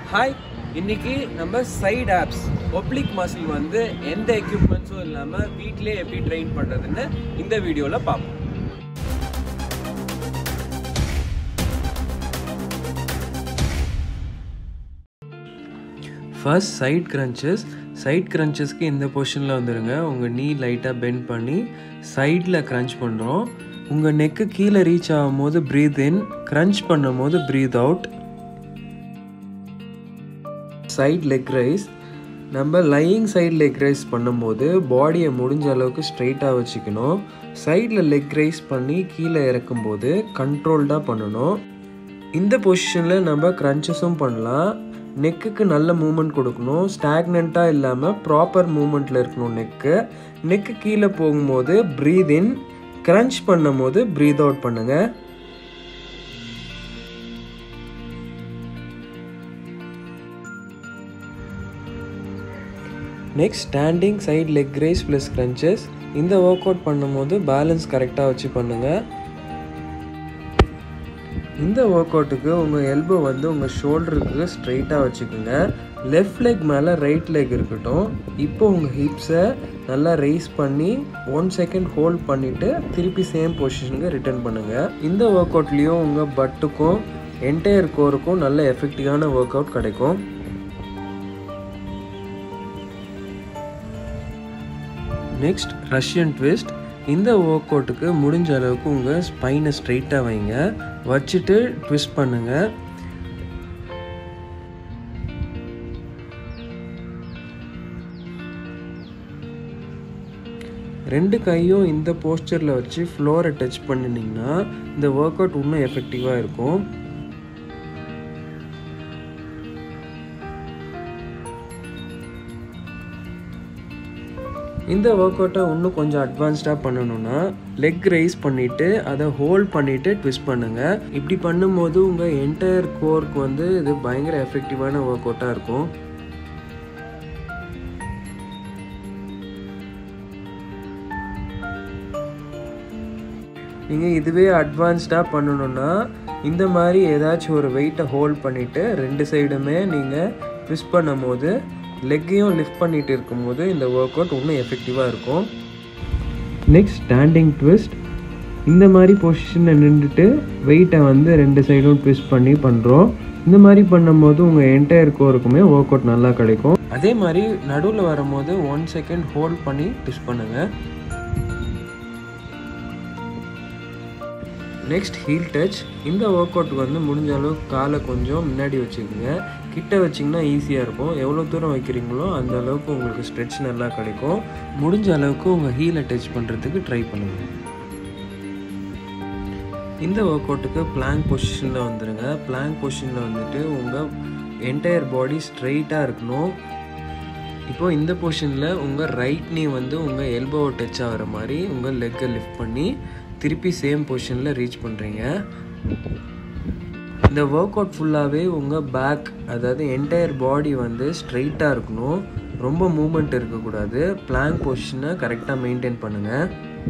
hi இன்னைக்கு நம்ம side apps oblique muscle வந்து எந்த எக்யூப்மெண்ட்ஸும் இல்லாமல் வீட்டிலே எப்படி ட்ரெயின் பண்ணுறதுன்னு இந்த வீடியோவில் பார்ப்போம் ஃபர்ஸ்ட் சைட் கிரன்ச்சஸ் சைட் கிரன்ச்சஸ்க்கு இந்த பொசிஷனில் வந்துடுங்க உங்கள் நீ லைட்டாக பெண்ட் பண்ணி சைடில் க்ரன்ச் பண்ணுறோம் உங்கள் நெக்கு கீழே ரீச் ஆகும்போது ப்ரீத் இன் க்ரன்ச் பண்ணும் போது breathe out side leg raise நம்ம லையிங் சைட் லெக் ரைஸ் பண்ணும்போது பாடியை முடிஞ்ச அளவுக்கு ஸ்ட்ரைட்டாக வச்சுக்கணும் சைடில் லெக் ரைஸ் பண்ணி கீழே இறக்கும்போது கண்ட்ரோல்டாக பண்ணணும் இந்த பொசிஷனில் நம்ம க்ரன்ச்சஸும் பண்ணலாம் நெக்குக்கு நல்ல மூமெண்ட் கொடுக்கணும் ஸ்டாக்னண்ட்டாக இல்லாமல் ப்ராப்பர் மூமெண்ட்டில் இருக்கணும் நெக்கு நெக்கு கீழே போகும்போது ப்ரீத் இன் க்ரன்ச் பண்ணும்போது ப்ரீத் அவுட் பண்ணுங்கள் next standing side leg raise plus crunches இந்த ஒர்க் அவுட் பண்ணும்போது பேலன்ஸ் கரெக்டாக வச்சு பண்ணுங்கள் இந்த ஒர்க் அவுட்டுக்கு உங்கள் எல்போ வந்து உங்கள் ஷோல்டருக்கு ஸ்ட்ரைட்டாக வச்சுக்கோங்க லெஃப்ட் லெக் மேலே ரைட் லெக் இருக்கட்டும் இப்போ உங்கள் ஹிப்ஸை நல்லா ரைஸ் பண்ணி ஒன் செகண்ட் ஹோல்ட் பண்ணிவிட்டு திருப்பி சேம் பொசிஷனுக்கு ரிட்டர்ன் பண்ணுங்கள் இந்த ஒர்க் அவுட்லேயும் உங்கள் பட்டுக்கும் என்டையர் கோருக்கும் நல்ல எஃபெக்டிவான ஒர்க் அவுட் கிடைக்கும் நெக்ஸ்ட் ரஷ்யன் ட்விஸ்ட் இந்த ஒர்க் அவுட்டுக்கு முடிஞ்ச அளவுக்கு உங்கள் ஸ்பைனை ஸ்ட்ரைட்டாக வைங்க வச்சுட்டு ட்விஸ்ட் பண்ணுங்கள் ரெண்டு கையும் இந்த போஸ்டரில் வச்சு ஃப்ளோரை டச் பண்ணினீங்கன்னா இந்த ஒர்க் அவுட் இன்னும் எஃபெக்டிவாக இருக்கும் இந்த ஒர்க் அவுட்டை இன்னும் கொஞ்சம் அட்வான்ஸ்டாக பண்ணணும்னா லெக் ரைஸ் பண்ணிவிட்டு அதை ஹோல்ட் பண்ணிவிட்டு ட்விஸ்ட் பண்ணுங்கள் இப்படி பண்ணும்போது உங்கள் என்டையர் கோர்க்கு வந்து இது பயங்கர எஃபெக்டிவான ஒர்க் அவுட்டாக இருக்கும் நீங்கள் இதுவே அட்வான்ஸ்டாக பண்ணணுன்னா இந்த மாதிரி ஏதாச்சும் ஒரு வெயிட்டை ஹோல்ட் பண்ணிவிட்டு ரெண்டு சைடுமே நீங்கள் ட்விஸ்ட் பண்ணும் போது லெக்கையும் லிஃப்ட் பண்ணிட்டு இருக்கும்போது இந்த ஒர்க் அவுட் இன்னும் எஃபெக்டிவாக இருக்கும் நெக்ஸ்ட் ஸ்டாண்டிங் ட்விஸ்ட் இந்த மாதிரி பொசிஷனில் நின்றுட்டு வெயிட்டை வந்து ரெண்டு சைடும் ட்விஸ்ட் பண்ணி பண்ணுறோம் இந்த மாதிரி பண்ணும்போது உங்கள் என்டையர் கோருக்குமே ஒர்க் அவுட் நல்லா கிடைக்கும் அதே மாதிரி நடுவில் வரும்போது ஒன் செகண்ட் ஹோல்ட் பண்ணி ட்விஸ்ட் பண்ணுங்கள் நெக்ஸ்ட் ஹீல் டச் இந்த ஒர்க் அவுட் வந்து முடிஞ்ச அளவுக்கு காலை கொஞ்சம் முன்னாடி வச்சுக்கோங்க கிட்ட வச்சிங்கன்னா ஈஸியாக இருக்கும் எவ்வளோ தூரம் வைக்கிறீங்களோ அந்த அளவுக்கு உங்களுக்கு ஸ்ட்ரெச் நல்லா கிடைக்கும் முடிஞ்ச அளவுக்கு உங்கள் ஹீலை டச் பண்ணுறதுக்கு ட்ரை பண்ணுங்கள் இந்த ஒர்க் அவுட்டுக்கு பிளாங்க் பொசிஷனில் வந்துடுங்க பிளாங்க் பொசிஷனில் வந்துட்டு உங்கள் என்டையர் பாடி ஸ்ட்ரைட்டாக இருக்கணும் இப்போது இந்த பொசிஷனில் உங்கள் ரைட் நீ வந்து உங்கள் எல்போவை டச் ஆகிற மாதிரி உங்கள் லெக்கை லிஃப்ட் பண்ணி திருப்பி சேம் பொசிஷனில் ரீச் பண்ணுறீங்க இந்த ஒர்க் அவுட் ஃபுல்லாகவே உங்கள் பேக் அதாவது என்டையர் பாடி வந்து ஸ்ட்ரைட்டாக இருக்கணும் ரொம்ப மூமெண்ட் இருக்கக்கூடாது பிளாங்க் பொசிஷனை கரெக்டாக மெயின்டைன் பண்ணுங்கள்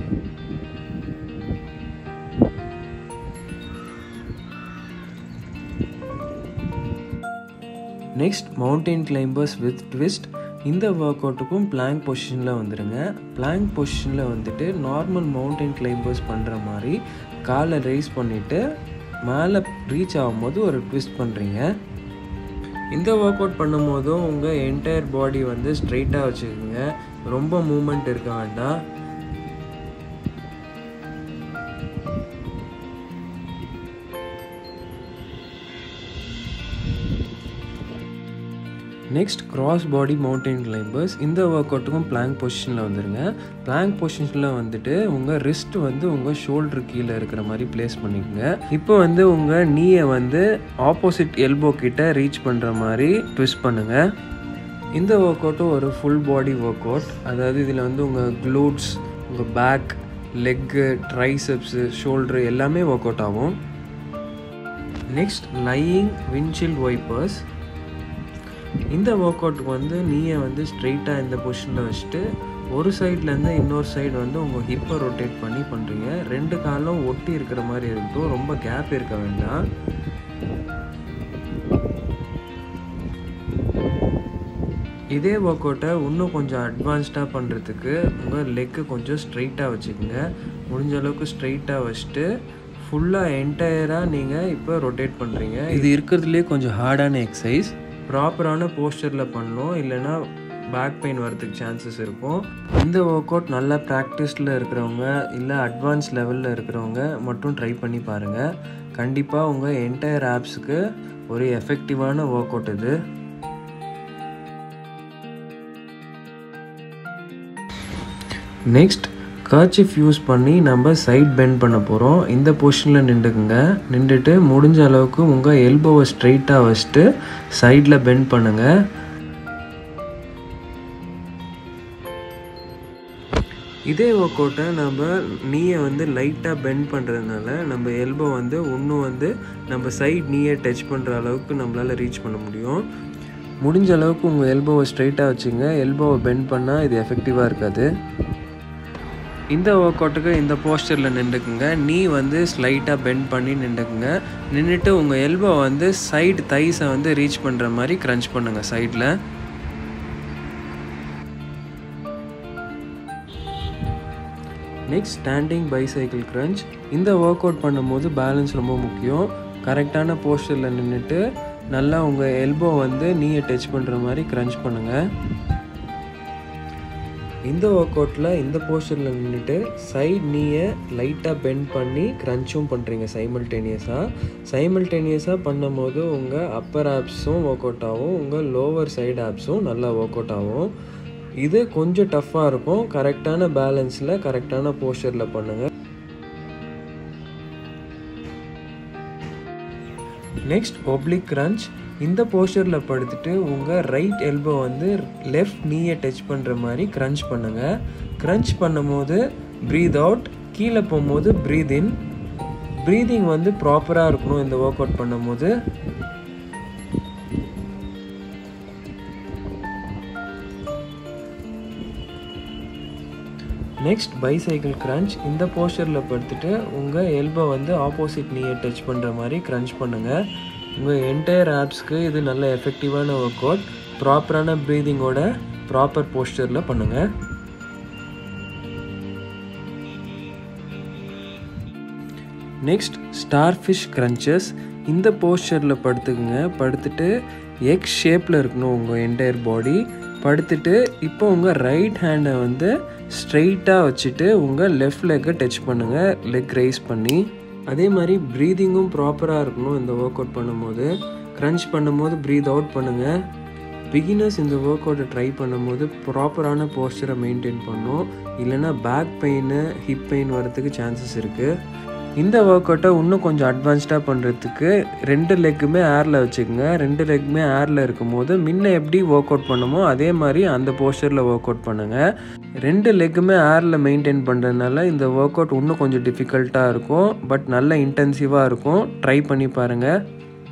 next mountain climbers with twist இந்த ஒர்க் அவுட்டுக்கும் பிளாங்க் பொசிஷனில் வந்துடுங்க பிளாங்க் பொசிஷனில் வந்துட்டு நார்மல் மவுண்டைன் கிளைம்பர்ஸ் பண்ணுற மாதிரி காலை ரைஸ் பண்ணிவிட்டு மேலே ரீச் ஆகும்போது ஒரு ட்விஸ்ட் பண்ணுறீங்க இந்த ஒர்க் அவுட் பண்ணும்போதும் உங்கள் என்டையர் பாடி வந்து ஸ்ட்ரைட்டாக வச்சுக்கோங்க ரொம்ப மூமெண்ட் இருக்க வேண்டாம் next cross body mountain climbers இந்த ஒர்க் அவுட்டுக்கும் பிளாங்க் பொசிஷனில் வந்துடுங்க பிளாங்க் பொசிஷனில் வந்துட்டு உங்கள் ரிஸ்ட் வந்து உங்கள் ஷோல்டர் கீழே இருக்கிற மாதிரி பிளேஸ் பண்ணிக்கோங்க இப்போ வந்து உங்கள் நீயை வந்து ஆப்போசிட் எல்போ கிட்ட ரீச் பண்ணுற மாதிரி ட்விஸ்ட் பண்ணுங்கள் இந்த ஒர்க் அவுட்டும் ஒரு ஃபுல் பாடி ஒர்க் அவுட் அதாவது இதில் வந்து உங்கள் க்ளூட்ஸ் உங்கள் பேக் லெக்கு ட்ரைசப்ஸு ஷோல்ட்ரு எல்லாமே ஒர்க் அவுட் ஆகும் நெக்ஸ்ட் லையிங் விண்ட்ஷீல்ட் வைப்பர்ஸ் இந்த ஒர்க் அவுட்டுக்கு வந்து நீயை வந்து ஸ்ட்ரெயிட்டாக இந்த பொசிஷனில் வச்சுட்டு ஒரு சைட்லேருந்து இன்னொரு சைடு வந்து உங்கள் ஹிப்பை ரொட்டேட் பண்ணி பண்ணுறீங்க ரெண்டு காலும் ஒட்டி இருக்கிற மாதிரி இருக்கட்டும் ரொம்ப கேப் இருக்க வேண்டாம் இதே ஒர்க் அவுட்டை இன்னும் கொஞ்சம் அட்வான்ஸ்டாக பண்ணுறதுக்கு உங்கள் லெக்கு கொஞ்சம் ஸ்ட்ரைட்டாக வச்சுக்கோங்க முடிஞ்ச அளவுக்கு ஸ்ட்ரைட்டாக வச்சுட்டு ஃபுல்லாக என்டையராக நீங்கள் இப்போ ரொட்டேட் பண்ணுறீங்க இது இருக்கிறதுலே கொஞ்சம் ஹார்டான எக்ஸசைஸ் ப்ராப்பரான போஸ்டரில் பண்ணணும் இல்லைன்னா பேக் பெயின் வரதுக்கு சான்சஸ் இருக்கும் இந்த ஒர்க் அவுட் நல்லா ப்ராக்டிஸில் இருக்கிறவங்க இல்லை அட்வான்ஸ் லெவலில் இருக்கிறவங்க மட்டும் ட்ரை பண்ணி பாருங்கள் கண்டிப்பாக உங்கள் என்டையர் ஆப்ஸுக்கு ஒரு எஃபெக்டிவான ஒர்க் அவுட் இது நெக்ஸ்ட் கர்ச்சிஃப் யூஸ் பண்ணி நம்ம சைட் பெண்ட் பண்ண போகிறோம் இந்த பொசிஷனில் நின்றுக்குங்க நின்றுட்டு முடிஞ்ச அளவுக்கு உங்கள் எல்போவை ஸ்ட்ரைட்டாக வச்சுட்டு சைடில் பெண்ட் பண்ணுங்கள் இதே ஒர்க் அவுட்டை நம்ம நீயை வந்து லைட்டாக பெண்ட் பண்ணுறதுனால நம்ம எல்போ வந்து இன்னும் வந்து நம்ம சைட் நீயை டச் பண்ணுற அளவுக்கு நம்மளால் ரீச் பண்ண முடியும் முடிஞ்ச அளவுக்கு உங்கள் எல்போவை ஸ்ட்ரைட்டாக வச்சுங்க எல்போவை பெண்ட் பண்ணால் இது எஃபெக்டிவாக இருக்காது இந்த ஒர்க் அவுட்டுக்கு இந்த போஸ்டரில் நின்றுக்குங்க நீ வந்து ஸ்லைட்டாக பெண்ட் பண்ணி நின்றுக்குங்க நின்றுட்டு உங்கள் எல்போ வந்து சைடு தைஸை வந்து ரீச் பண்ணுற மாதிரி க்ரன்ச் பண்ணுங்கள் சைடில் நெக்ஸ்ட் ஸ்டாண்டிங் பைசைக்கிள் க்ரன்ச் இந்த ஒர்க் அவுட் பண்ணும்போது பேலன்ஸ் ரொம்ப முக்கியம் கரெக்டான போஸ்டரில் நின்றுட்டு நல்லா உங்கள் எல்போ வந்து நீயை டச் பண்ணுற மாதிரி க்ரன்ச் பண்ணுங்கள் இந்த ஒர்க் அவுட்டில் இந்த போஸ்டரில் நின்றுட்டு சைட் நீயை லைட்டாக பெண்ட் பண்ணி க்ரன்ச்சும் பண்ணுறீங்க சைமல்டேனியஸாக சைமல்டேனியஸாக பண்ணும்போது உங்கள் அப்பர் ஆப்ஸும் ஒர்க் அவுட் ஆகும் உங்கள் லோவர் சைடு ஆப்ஸும் நல்லா ஒர்க் அவுட் ஆகும் இது கொஞ்சம் டஃப்பாக இருக்கும் கரெக்டான பேலன்ஸில் கரெக்டான போஸ்டரில் பண்ணுங்கள் நெக்ஸ்ட் ஒப்ளிக் கிரன்ச் இந்த போஸ்டரில் படுத்துட்டு உங்கள் ரைட் எல்போ வந்து லெஃப்ட் நீயை டச் பண்ணுற மாதிரி க்ரன்ச் பண்ணுங்கள் க்ரன்ச் பண்ணும்போது ப்ரீத் அவுட் கீழே போகும்போது ப்ரீத் இன் ப்ரீதிங் வந்து ப்ராப்பராக இருக்கணும் இந்த ஒர்க் அவுட் பண்ணும்போது நெக்ஸ்ட் பைசைக்கிள் க்ரன்ச் இந்த போஸ்டரில் படுத்துட்டு உங்கள் எல்போ வந்து ஆப்போசிட் நீயை டச் பண்ணுற மாதிரி க்ரன்ச் பண்ணுங்கள் உங்கள் என்டையர் ஆப்ஸ்க்கு இது நல்ல எஃபெக்டிவான ஒர்க் அவுட் ப்ராப்பரான ப்ரீதிங்கோட ப்ராப்பர் போஸ்டரில் பண்ணுங்கள் நெக்ஸ்ட் ஸ்டார் ஃபிஷ் க்ரன்ச்சஸ் இந்த போஸ்டரில் படுத்துக்குங்க படுத்துட்டு எக்ஸ் ஷேப்பில் இருக்கணும் உங்கள் என்டையர் பாடி படுத்துட்டு இப்போ உங்கள் ரைட் ஹேண்டை வந்து ஸ்ட்ரெயிட்டாக வச்சுட்டு உங்கள் லெஃப்ட் லெக்கை டச் பண்ணுங்கள் லெக் ரைஸ் பண்ணி அதே மாதிரி ப்ரீதிங்கும் ப்ராப்பராக இருக்கணும் இந்த ஒர்க் அவுட் பண்ணும்போது க்ரன்ச் பண்ணும்போது ப்ரீத் அவுட் பண்ணுங்கள் பிகினர்ஸ் இந்த ஒர்க் அவுட்டை ட்ரை பண்ணும்போது ப்ராப்பரான போஸ்டரை மெயின்டைன் பண்ணும் இல்லைன்னா பேக் பெயின் ஹிப் பெயின் வரதுக்கு சான்சஸ் இருக்குது இந்த ஒர்க் அவுட்டை இன்னும் கொஞ்சம் அட்வான்ஸ்டாக பண்ணுறதுக்கு ரெண்டு லெக்குமே ஏரில் வச்சுக்கோங்க ரெண்டு லெக்குமே ஏரில் இருக்கும்போது முன்ன எப்படி ஒர்க் அவுட் பண்ணுமோ அதே மாதிரி அந்த போஸ்டரில் ஒர்க் அவுட் பண்ணுங்கள் ரெண்டு லெக்குமே ஏரில் மெயின்டைன் பண்ணுறதுனால இந்த ஒர்க் அவுட் இன்னும் கொஞ்சம் டிஃபிகல்ட்டாக இருக்கும் பட் நல்ல இன்டென்சிவாக இருக்கும் ட்ரை பண்ணி பாருங்கள்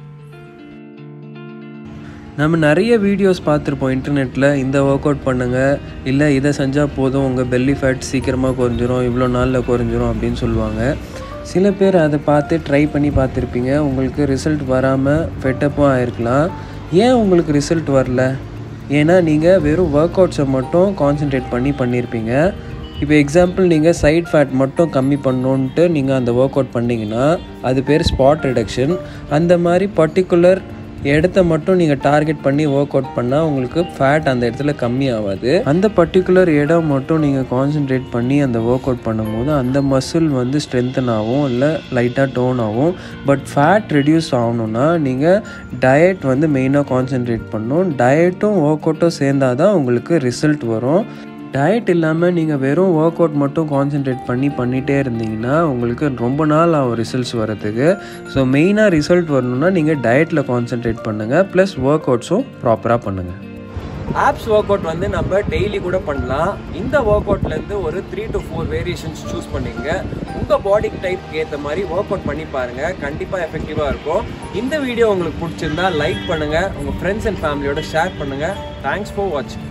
நம்ம நிறைய வீடியோஸ் பார்த்துருப்போம் இன்டர்நெட்டில் இந்த ஒர்க் அவுட் பண்ணுங்கள் இல்லை இதை செஞ்சால் போதும் உங்கள் பெல்லி ஃபேட் சீக்கிரமாக குறைஞ்சிரும் இவ்வளோ நாளில் குறைஞ்சிரும் அப்படின்னு சொல்லுவாங்க சில பேர் அதை பார்த்து ட்ரை பண்ணி பார்த்துருப்பீங்க உங்களுக்கு ரிசல்ட் வராமல் ஃபெட்டப்பும் ஆயிருக்கலாம் ஏன் உங்களுக்கு ரிசல்ட் வரல ஏன்னா நீங்கள் வெறும் ஒர்க் அவுட்ஸை மட்டும் கான்சென்ட்ரேட் பண்ணி பண்ணியிருப்பீங்க இப்போ எக்ஸாம்பிள் நீங்கள் சைட் ஃபேட் மட்டும் கம்மி பண்ணணுன்ட்டு நீங்கள் அந்த ஒர்க் அவுட் பண்ணிங்கன்னா அது பேர் ஸ்பாட் ரிடக்ஷன் அந்த மாதிரி பர்டிகுலர் இடத்த மட்டும் நீங்கள் டார்கெட் பண்ணி ஒர்க் அவுட் பண்ணால் உங்களுக்கு ஃபேட் அந்த இடத்துல கம்மி ஆகாது அந்த பர்டிகுலர் இடம் மட்டும் நீங்கள் கான்சென்ட்ரேட் பண்ணி அந்த ஒர்க் அவுட் பண்ணும்போது அந்த மசில் வந்து ஸ்ட்ரென்தன் ஆகும் இல்லை லைட்டாக டோன் ஆகும் பட் ஃபேட் ரெடியூஸ் ஆகணும்னா நீங்கள் டயட் வந்து மெயினாக கான்சென்ட்ரேட் பண்ணணும் டயட்டும் ஒர்க் அவுட்டும் சேர்ந்தால் தான் உங்களுக்கு ரிசல்ட் வரும் டயட் இல்லாமல் நீங்கள் வெறும் ஒர்க் அவுட் மட்டும் கான்சென்ட்ரேட் பண்ணி பண்ணிகிட்டே இருந்தீங்கன்னா உங்களுக்கு ரொம்ப நாள் ஆகும் ரிசல்ட்ஸ் வரதுக்கு ஸோ மெயினாக ரிசல்ட் வரணும்னா நீங்கள் டயட்டில் கான்சென்ட்ரேட் பண்ணுங்கள் ப்ளஸ் ஒர்க் அவுட்ஸும் ப்ராப்பராக பண்ணுங்கள் ஆப்ஸ் ஒர்க் அவுட் வந்து நம்ம டெய்லி கூட பண்ணலாம் இந்த ஒர்க் அவுட்லேருந்து ஒரு three to four variations choose பண்ணிங்க உங்கள் பாடி டைப்க்கு ஏற்ற மாதிரி ஒர்க் அவுட் பண்ணி பாருங்கள் கண்டிப்பாக எஃபெக்டிவாக இருக்கும் இந்த வீடியோ உங்களுக்கு பிடிச்சிருந்தா லைக் பண்ணுங்கள் உங்கள் ஃப்ரெண்ட்ஸ் அண்ட் ஃபேமிலியோட ஷேர் பண்ணுங்கள் தேங்க்ஸ் ஃபார் வாட்சிங்